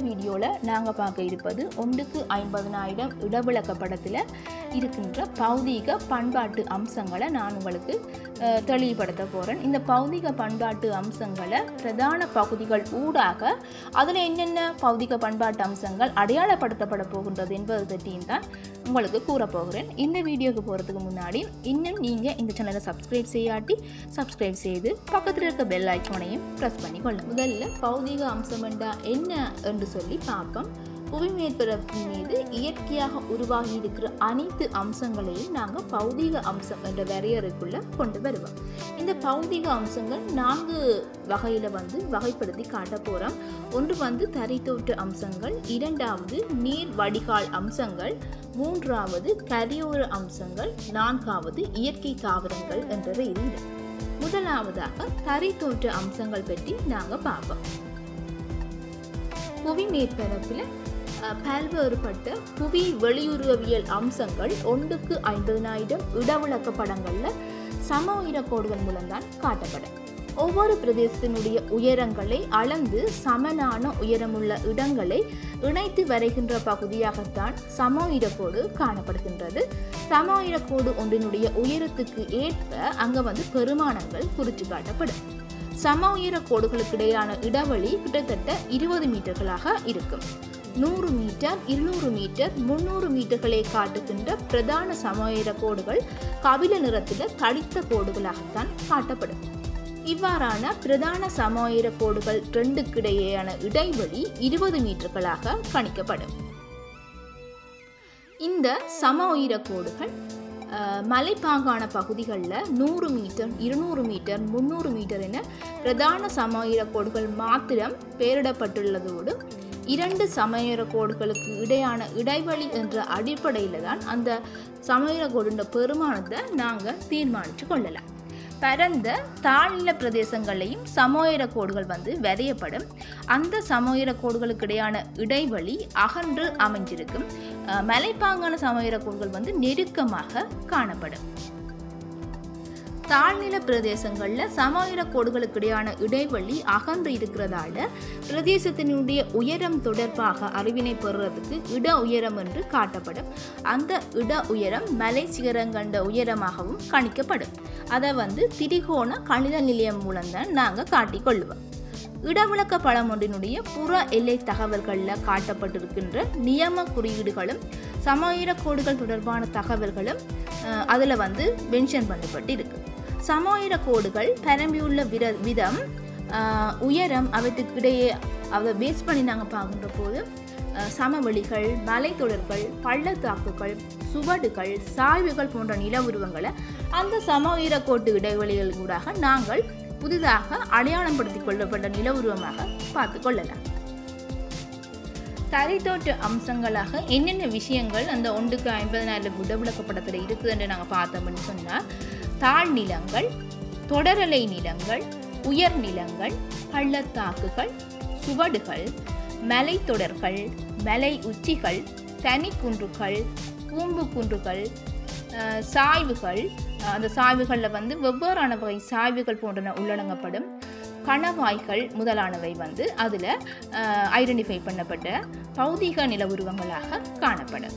வீடியோவில் நாங்கள் பார்க்க இருப்பது ஒன்றுக்கு ஐம்பதனாயிரம் இடவிளக்க படத்தில் இருக்கின்ற பௌதீக பண்பாட்டு அம்சங்களை நான் உங்களுக்கு அஹ், தெளிவுபடுத்த போகிறேன் இந்த பௌதீக பண்பாட்டு அம்சங்களை பிரதான பகுதிகள் ஊடாக அதில் என்னென்ன பௌதிக பண்பாட்டு அம்சங்கள் அடையாளப்படுத்தப்பட போகின்றது என்பது பற்றியும் தான் உங்களுக்கு கூற போகிறேன் இந்த வீடியோக்கு போகிறதுக்கு முன்னாடி இன்னும் நீங்கள் இந்த சேனலை சப்ஸ்கிரைப் செய்யாட்டி சப்ஸ்கிரைப் செய்து பக்கத்தில் இருக்க பெல் ஐக்கானையும் ப்ரெஸ் பண்ணி கொள்ளுங்க முதல்ல பௌதீக அம்சம் என்றா என்ன என்று சொல்லி பார்ப்போம் புவிமேற்பரப்பின் மீது இயற்கையாக உருவாகி இருக்கிற அனைத்து அம்சங்களையும் நாங்கள் பௌதீக அம்சம் என்ற வரையறைக்குள்ள கொண்டு வருவோம் இந்த பௌதீக அம்சங்கள் நான்கு வகையில் வந்து வகைப்படுத்தி காட்ட போகிறோம் ஒன்று வந்து தரைத்தோற்ற அம்சங்கள் இரண்டாவது நீர் வடிகால் அம்சங்கள் மூன்றாவது கரையோர அம்சங்கள் நான்காவது இயற்கை தாவரங்கள் என்ற இது முதலாவதாக தரைத்தோற்ற அம்சங்கள் பற்றி நாங்கள் பார்ப்போம் புவி மேற்பரப்பில் அஹ், பல்வேறுபட்ட புவி வெளியுறவியல் அம்சங்கள் ஒன்றுக்கு ஐம்பதனாயிரம் இடவிளக்க படங்களில் சம உயரக்கோடுகள் மூலம்தான் காட்டப்படும் ஒவ்வொரு பிரதேசத்தினுடைய உயரங்களை அளந்து சமனான உயரமுள்ள இடங்களை இணைத்து வரைகின்ற பகுதியாகத்தான் சம உயரக்கோடு காணப்படுகின்றது சம உயரக்கோடு ஒன்றினுடைய உயரத்துக்கு ஏற்ப அங்கே வந்து பெருமானங்கள் குறித்து காட்டப்படும் சம உயர கோடுகளுக்கு இடையிலான இடைவெளி கிட்டத்தட்ட இருபது மீட்டர்களாக இருக்கும் நூறு மீட்டர் இருநூறு மீட்டர் முந்நூறு மீட்டர்களை காட்டுகின்ற பிரதான சம உயர கோடுகள் கபில நிறத்தில் தடித்த கோடுகளாகத்தான் காட்டப்படும் இவ்வாறான பிரதான சம உயர கோடுகள் ரெண்டுக்கிடையேயான இடைவெளி இருபது மீட்டர்களாக கணிக்கப்படும் இந்த சம உயர கோடுகள் அஹ், மலைப்பாங்கான பகுதிகளில் நூறு மீட்டர் இருநூறு மீட்டர் முந்நூறு மீட்டர் என பிரதான சமயுர கோடுகள் மாத்திரம் பெயரிடப்பட்டுள்ளதோடு இரண்டு சமயுர கோடுகளுக்கு இடையான இடைவெளி என்ற அடிப்படையில் தான் அந்த சமயுர கோடுன்ற பெருமானத்தை நாங்கள் தீர்மானித்து கொள்ளலாம் பரந்த தாழ்நில பிரதேசங்களையும் சமோயர கோடுகள் வந்து வரையப்படும் அந்த சமோயர கோடுகளுக்கு இடையான இடைவெளி அகன்று அமைஞ்சிருக்கும் அஹ், மலைப்பாங்கான சமோயர கோடுகள் வந்து நெருக்கமாக காணப்படும் தாழ்நில பிரதேசங்களில் சமோயர கோடுகளுக்கு இடையான இடைவெளி அகன்று இருக்கிறதால பிரதேசத்தினுடைய உயரம் தொடர்பாக அறிவினை பெறுறதுக்கு இட உயரம் என்று காட்டப்படும் அந்த இட உயரம் மலை சிகரங்கண்ட உயரமாகவும் கணிக்கப்படும் அதை வந்து திரிகோண கணித நிலையம் மூலம்தான் நாங்கள் காட்டிக்கொள்ளுவோம் இடவிளக்க படம் ஒன்றினுடைய புற எல்லை தகவல்களில் காட்டப்பட்டிருக்கின்ற நியம குறியீடுகளும் சமோயிர கோடுகள் தொடர்பான தகவல்களும் அதில் வந்து மென்ஷன் பண்ணப்பட்டு இருக்கு சமோயிர கோடுகள் பரம்பியுள்ள விர விதம் அஹ், உயரம் அவற்றுக்கிடையே அதை பேஸ் பண்ணி நாங்கள் பார்க்கின்ற போது அஹ், சமவெளிகள் மலைத்தொடர்கள் பள்ளத்தாக்குகள் சுவடுகள் சாய்வுகள் போன்ற நில உருவங்களை அந்த சம உயர கோட்டு இடைவெளிகள் ஊடாக நாங்கள் புதிதாக அடையாளப்படுத்திக் கொள்ளப்பட்ட நில உருவமாக பார்த்து கொள்ளலாம் தரைத்தோற்ற அம்சங்களாக என்னென்ன விஷயங்கள் அந்த ஒன்றுக்கு ஐம்பதனாயிரம் விடவிளக்கப்படத்தில் இருக்குது என்று நாங்கள் பார்த்தோம்னு சொன்னால் தாழ்நிலங்கள் தொடரலை நிலங்கள் உயர் நிலங்கள் பள்ளத்தாக்குகள் சுவடுகள் மலைத்தொடர்கள் மலை உச்சிகள் தனிக்குன்றுகள் பூம்பு குன்றுகள் அஹ், சாய்வுகள் அஹ், அந்த சாய்வுகளில் வந்து வெவ்வேறான வகை சாய்வுகள் போன்றன உள்ளடங்கப்படும் கணவாய்கள் முதலானவை வந்து அதில் ஐடென்டிஃபை பண்ணப்பட்ட பௌதீக நில உருவங்களாக காணப்படும்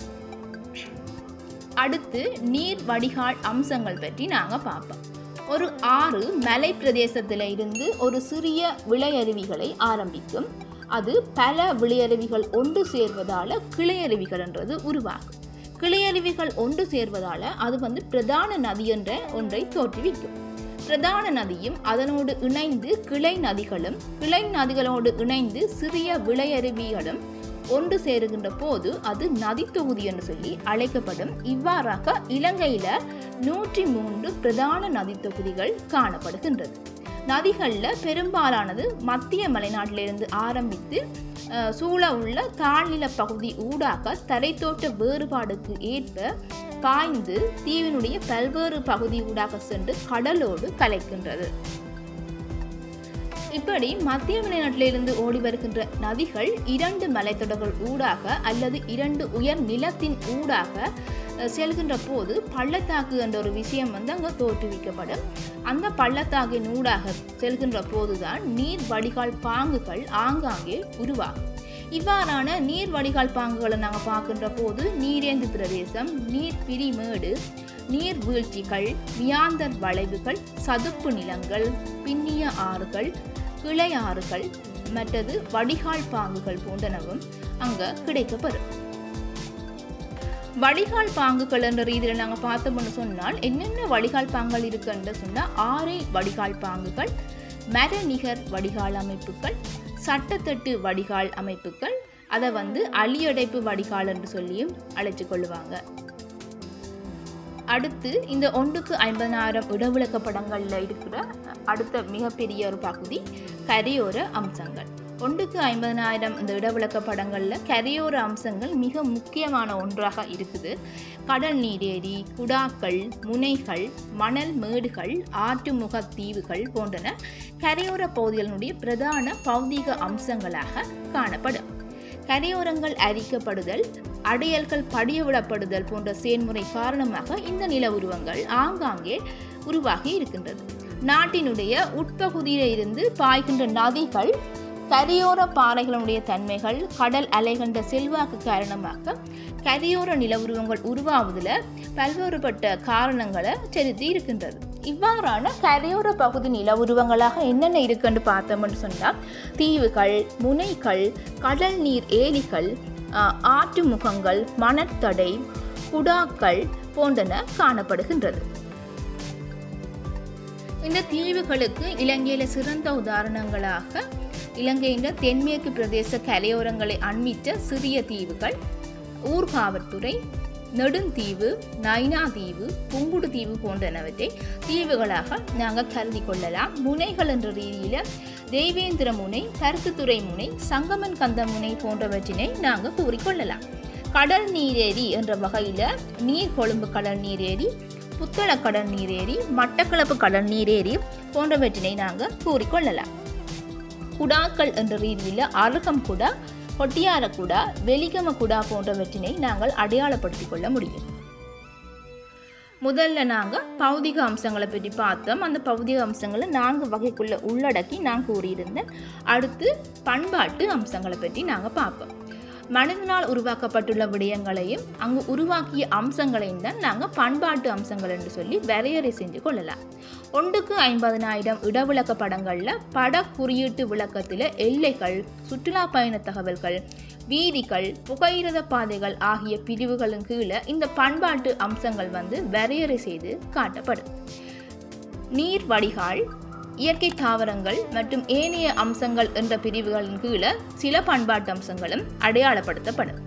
அடுத்து நீர் வடிகால் அம்சங்கள் பற்றி நாங்கள் பார்ப்போம் ஒரு ஆறு மலை பிரதேசத்தில் இருந்து ஒரு சிறிய விளையருவிகளை ஆரம்பிக்கும் அது பல விளையருவிகள் ஒன்று சேர்வதால் கிளையருவிகள் என்றது உருவாகும் கிளையருவிகள் ஒன்று சேர்வதால் அது வந்து பிரதான நதி என்ற ஒன்றை தோற்றுவிக்கும் பிரதான நதியும் அதனோடு இணைந்து கிளை நதிகளும் கிளை நதிகளோடு இணைந்து சிறிய விளையருவிகளும் ஒன்று சேருகின்ற போது அது நதி தொகுதி என்று சொல்லி அழைக்கப்படும் இவ்வாறாக இலங்கையில நூற்றி மூன்று பிரதான நதி தொகுதிகள் காணப்படுகின்றது நதிகளில் பெரும்பாலானது மத்திய மலைநாட்டிலிருந்து ஆரம்பித்து அஹ், சூழ உள்ள தாழ்நில பகுதி ஊடாக தரைத்தோட்ட வேறுபாடுக்கு ஏற்ப பாய்ந்து தீவினுடைய பல்வேறு பகுதி ஊடாக சென்று கடலோடு கலைக்கின்றது இப்படி மத்திய மலைநாட்டிலிருந்து ஓடி வருகின்ற நதிகள் இரண்டு மலைத்தொடர்கள் ஊடாக அல்லது இரண்டு உயர் நிலத்தின் ஊடாக அஹ், செல்கின்ற போது பள்ளத்தாக்கு என்ற ஒரு விஷயம் வந்து அங்கே தோற்றுவிக்கப்படும் அந்த பள்ளத்தாக்கின் ஊடாக செல்கின்ற போதுதான் நீர் வடிகால் பாங்குகள் ஆங்காங்கே உருவாகும் இவ்வாறான நீர் வடிகால் பாங்குகளை நாங்கள் பார்க்கின்ற போது நீரேந்து பிரதேசம் நீர் பிரிமேடு நீர் வீழ்ச்சிகள் மியாந்தர் வளைவுகள் சதுப்பு நிலங்கள் பின்னிய ஆறுகள் கிளை ஆறுகள் மற்றது வடிகால் பாங்குகள் போன்றனவும் அங்கே கிடைக்கப்பெறும் வடிகால் பாங்குகள் என்ற ரீதியில் நாங்கள் பார்த்தோம்னு சொன்னால் என்னென்ன வடிகால் பாங்குகள் இருக்குன்னு சொன்னால் ஆறை வடிகால் பாங்குகள் மரநிகர் வடிகால் அமைப்புகள் சட்டத்தட்டு வடிகால் அமைப்புகள் அதை வந்து அழியடைப்பு வடிகால் என்று சொல்லியும் அழைச்சு கொள்ளுவாங்க அடுத்து இந்த ஒன்றுக்கு ஐம்பதனாயிரம் இடவிளக்க படங்களில் இருக்கிற அடுத்த மிகப்பெரிய ஒரு பகுதி கரையோர அம்சங்கள் ஒன்றுக்கு ஐம்பதனாயிரம் இந்த இடவிளக்க படங்களில் கரையோர அம்சங்கள் மிக முக்கியமான ஒன்றாக இருக்குது கடல் நீரேரி குடாக்கள் முனைகள் மணல் மேடுகள் ஆற்றுமுக தீவுகள் போன்றன கரையோர பகுதிகளினுடைய பிரதான பௌதீக அம்சங்களாக காணப்படும் கரையோரங்கள் அரிக்கப்படுதல் அடையல்கள் படியவிடப்படுதல் போன்ற செயல்முறை காரணமாக இந்த நில உருவங்கள் ஆங்காங்கே உருவாகி இருக்கின்றது நாட்டினுடைய உட்பகுதியில் இருந்து பாய்கின்ற நதிகள் கரையோர பாறைகளுடைய தன்மைகள் கடல் அலைகண்ட செல்வாக்கு காரணமாக கரையோர நில உருவங்கள் உருவாவதில் பல்வேறுபட்ட காரணங்களை செலுத்தி இருக்கின்றது இவ்வாறான கரையோர பகுதி நில உருவங்களாக என்னென்ன இருக்குன்னு பார்த்தோம்னு சொன்னால் தீவுகள் முனைகள் கடல் நீர் ஏரிகள் ஆற்று முகங்கள் மணற்தடை குடாக்கள் போன்றன காணப்படுகின்றது இந்த தீவுகளுக்கு இலங்கையில் சிறந்த உதாரணங்களாக இலங்கையின் தென்மேற்கு பிரதேச கரையோரங்களை அண்மித்த சிறிய தீவுகள் ஊர்காவற்துறை நெடுந்தீவு நைனா தீவு புங்குடு தீவு போன்றனவற்றை தீவுகளாக நாங்கள் கருதி கொள்ளலாம் முனைகள் என்ற ரீதியில் தெய்வேந்திர முனை கருத்துத்துறை முனை சங்கமன் கந்த முனை போன்றவற்றினை நாங்கள் கூறிக்கொள்ளலாம் கடல் நீரேரி என்ற வகையில் நீர் கொழும்பு கடல் நீரேரி புத்தள கடல் நீரேரி மட்டக்களப்பு கடல் நீரேரி போன்றவற்றினை நாங்கள் கூறிக்கொள்ளலாம் குடாக்கள் என்ற ரீதியில் அருகம் குடா கொட்டியார குடா வெலிகம குடா போன்றவற்றினை நாங்கள் அடையாளப்படுத்திக் கொள்ள முடியும் முதல்ல நாங்கள் பௌதிக அம்சங்களை பற்றி பார்த்தோம் அந்த பௌதிக அம்சங்களை நான்கு வகைக்குள்ள உள்ளடக்கி நான் கூறியிருந்தேன் அடுத்து பண்பாட்டு அம்சங்களை பற்றி நாங்கள் பார்ப்போம் மனிதனால் உருவாக்கப்பட்டுள்ள விடயங்களையும் அங்கு உருவாக்கிய அம்சங்களையும் தான் நாங்கள் பண்பாட்டு அம்சங்கள் என்று சொல்லி வரையறை செஞ்சு கொள்ளலாம் ஒன்றுக்கு ஐம்பதனாயிரம் இடவிளக்க படங்களில் பட குறியீட்டு விளக்கத்தில் எல்லைகள் சுற்றுலா பயண தகவல்கள் வீதிகள் புகையிரத பாதைகள் ஆகிய பிரிவுகளின் கீழே இந்த பண்பாட்டு அம்சங்கள் வந்து வரையறை செய்து காட்டப்படும் நீர் வடிகால் இயற்கை தாவரங்கள் மற்றும் ஏனைய அம்சங்கள் என்ற பிரிவுகளின் கீழே சில பண்பாட்டு அம்சங்களும் அடையாளப்படுத்தப்படும்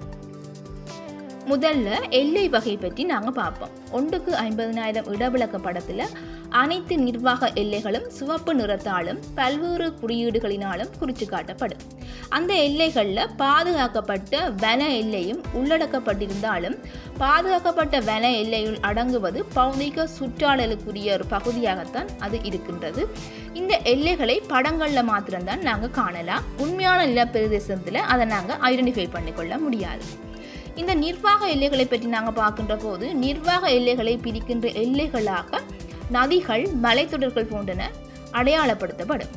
முதல்ல எல்லை வகை பற்றி நாங்கள் பார்ப்போம் ஒன்றுக்கு ஐம்பதனாயிரம் இடவிளக்க படத்தில் அனைத்து நிர்வாக எல்லைகளும் சிவப்பு நிறத்தாலும் பல்வேறு குறியீடுகளினாலும் குறித்து காட்டப்படும் அந்த எல்லைகளில் பாதுகாக்கப்பட்ட வன எல்லையும் உள்ளடக்கப்பட்டிருந்தாலும் பாதுகாக்கப்பட்ட வன எல்லையுள் அடங்குவது பௌதிக சுற்றாடலுக்குரிய ஒரு பகுதியாகத்தான் அது இருக்கின்றது இந்த எல்லைகளை படங்களில் மாத்திரம்தான் நாங்கள் காணலாம் உண்மையான நிலப்பிரதேசத்தில் அதை நாங்கள் ஐடென்டிஃபை பண்ணிக்கொள்ள முடியாது இந்த நிர்வாக எல்லைகளை பற்றி நாங்கள் பார்க்கின்ற போது நிர்வாக எல்லைகளை பிரிக்கின்ற எல்லைகளாக நதிகள் மலைத்தொடர்கள் போன்றன அடையாளப்படுத்தப்படும்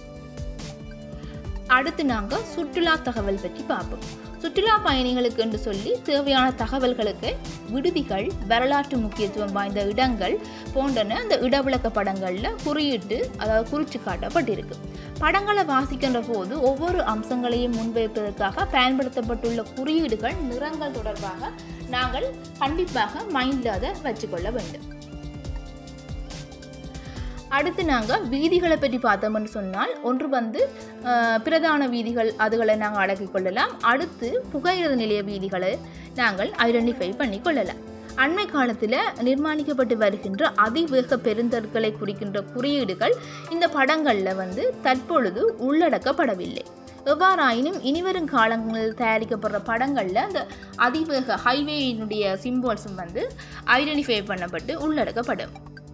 அடுத்து நாங்கள் சுற்றுலா தகவல் பற்றி பார்ப்போம் சுற்றுலா பயணிகளுக்கு என்று சொல்லி தேவையான தகவல்களுக்கு விடுதிகள் வரலாற்று முக்கியத்துவம் வாய்ந்த இடங்கள் போன்றன அந்த இடவிளக்க படங்களில் குறியிட்டு அதாவது குறித்து காட்டப்பட்டிருக்கு படங்களை வாசிக்கின்ற போது ஒவ்வொரு அம்சங்களையும் முன்வைப்பதற்காக பயன்படுத்தப்பட்டுள்ள குறியீடுகள் நிறங்கள் தொடர்பாக நாங்கள் கண்டிப்பாக மைண்டில் அதை வச்சுக்கொள்ள வேண்டும் அடுத்து நாங்கள் வீதிகளை பற்றி பார்த்தோம்னு சொன்னால் ஒன்று வந்து அஹ், பிரதான வீதிகள் அதுகளை நாங்கள் அடக்கிக் கொள்ளலாம் அடுத்து புகையிரத நிலைய வீதிகளை நாங்கள் ஐடென்டிஃபை பண்ணி கொள்ளலாம் அண்மை காலத்தில் நிர்மாணிக்கப்பட்டு வருகின்ற அதிவேக பெருந்தற்களை குறிக்கின்ற குறியீடுகள் இந்த படங்களில் வந்து தற்பொழுது உள்ளடக்கப்படவில்லை எவ்வாறாயினும் இனிவரும் காலங்களில் தயாரிக்கப்படுற படங்களில் அந்த அதிவேக ஹைவேயினுடைய சிம்போல்ஸும் வந்து ஐடென்டிஃபை பண்ணப்பட்டு உள்ளடக்கப்படும்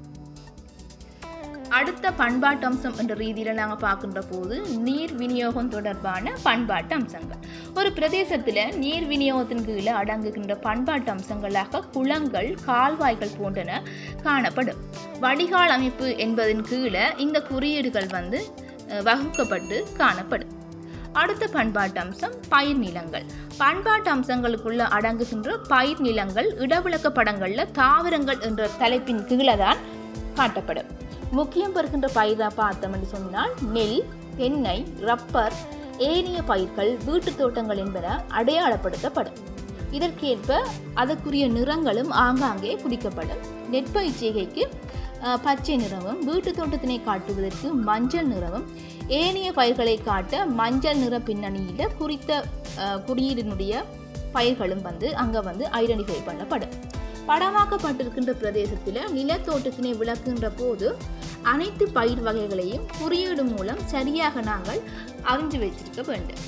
அடுத்த பண்பாட்டு அம்சம் என்ற ரீதியில் நாங்கள் பார்க்கின்ற போது நீர் விநியோகம் தொடர்பான பண்பாட்டு அம்சங்கள் ஒரு பிரதேசத்தில் நீர் விநியோகத்தின் கீழே அடங்குகின்ற பண்பாட்டு அம்சங்களாக குளங்கள் கால்வாய்கள் போன்றன காணப்படும் வடிகால் அமைப்பு என்பதன் கீழே இந்த குறியீடுகள் வந்து அஹ், வகுக்கப்பட்டு காணப்படும் அடுத்த பண்பாட்டு அம்சம் பயிர் நிலங்கள் பண்பாட்டு அம்சங்களுக்குள்ள அடங்குகின்ற பயிர் நிலங்கள் இடவிளக்க படங்களில் தாவரங்கள் என்ற தலைப்பின் கீழே தான் காட்டப்படும் முக்கியம் பெறுகின்ற பயிரை பார்த்தோம் என்று சொன்னால் நெல் தென்னை ரப்பர் ஏனைய பயிர்கள் வீட்டுத் தோட்டங்கள் என்பன அடையாளப்படுத்தப்படும் இதற்கேற்ப அதற்குரிய நிறங்களும் ஆங்காங்கே குறிக்கப்படும் நெற்பயிர் செய்கைக்கு அஹ், பச்சை நிறமும் வீட்டு தோட்டத்தினை காட்டுவதற்கு மஞ்சள் நிறமும் ஏனைய பயிர்களை காட்ட மஞ்சள் நிற பின்னணியில் குறித்த அஹ், குறியீடினுடைய பயிர்களும் வந்து அங்கே வந்து ஐடென்டிஃபை பண்ணப்படும் படமாக்கப்பட்டிருக்கின்ற பிரதேசத்தில் நிலத்தோட்டத்தினை விளக்குகின்ற போது அனைத்து பயிர் வகைகளையும் குறியீடு மூலம் சரியாக நாங்கள் அறிஞ்சு வைத்திருக்க வேண்டும்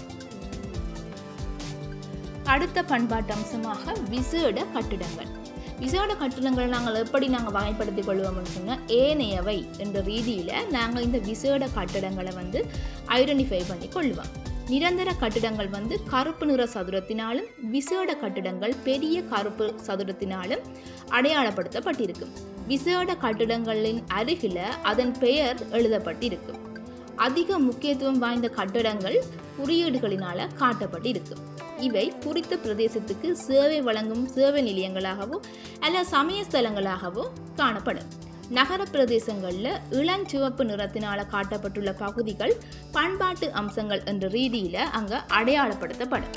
அடுத்த பண்பாட்டு அம்சமாக விசேட கட்டிடங்கள் விசேட கட்டிடங்களை நாங்கள் எப்படி நாங்கள் வகைப்படுத்திக் கொள்வோம்னு சொன்னால் ஏனையவை என்ற ரீதியில் நாங்கள் இந்த விசேட கட்டிடங்களை வந்து ஐடென்டிஃபை பண்ணி கொள்வோம் நிரந்தர கட்டிடங்கள் வந்து கருப்பு நிற சதுரத்தினாலும் விசேட கட்டிடங்கள் பெரிய கருப்பு சதுரத்தினாலும் அடையாளப்படுத்தப்பட்டிருக்கும் விசேட கட்டிடங்களின் அருகில் அதன் பெயர் எழுதப்பட்டிருக்கும் அதிக முக்கியத்துவம் வாய்ந்த கட்டடங்கள் குறியீடுகளினால காட்டப்பட்டிருக்கும் இவை குறித்த பிரதேசத்துக்கு சேவை வழங்கும் சேவை நிலையங்களாகவோ அல்ல சமய ஸ்தலங்களாகவோ காணப்படும் நகர பிரதேசங்களில் இளஞ்சிவப்பு நிறத்தினால காட்டப்பட்டுள்ள பகுதிகள் பண்பாட்டு அம்சங்கள் என்ற ரீதியில் அங்கே அடையாளப்படுத்தப்படும்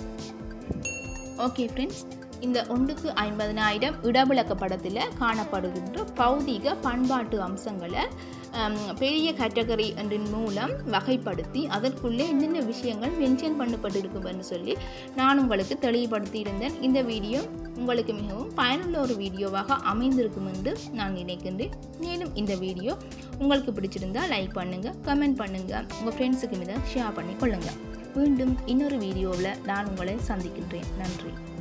ஓகே ஃப்ரெண்ட்ஸ் இந்த ஒன்றுக்கு ஐம்பதனாயிரம் இடவிளக்க படத்தில் காணப்படுகின்ற பௌதிக பண்பாட்டு அம்சங்களை ஹம், பெரிய கேட்டகரி என்றின் மூலம் வகைப்படுத்தி அதற்குள்ளே என்னென்ன விஷயங்கள் மென்ஷன் பண்ணப்பட்டிருக்குன்னு சொல்லி நான் உங்களுக்கு தெளிவுபடுத்தி இருந்தேன் இந்த வீடியோ உங்களுக்கு மிகவும் பயனுள்ள ஒரு வீடியோவாக அமைந்திருக்கும் என்று நான் நினைக்கின்றேன் மேலும் இந்த வீடியோ உங்களுக்கு பிடிச்சிருந்தா லைக் பண்ணுங்கள் கமெண்ட் பண்ணுங்கள் உங்கள் ஃப்ரெண்ட்ஸுக்கு மீது ஷேர் பண்ணி கொள்ளுங்கள் மீண்டும் இன்னொரு வீடியோவில் நான் உங்களை சந்திக்கின்றேன் நன்றி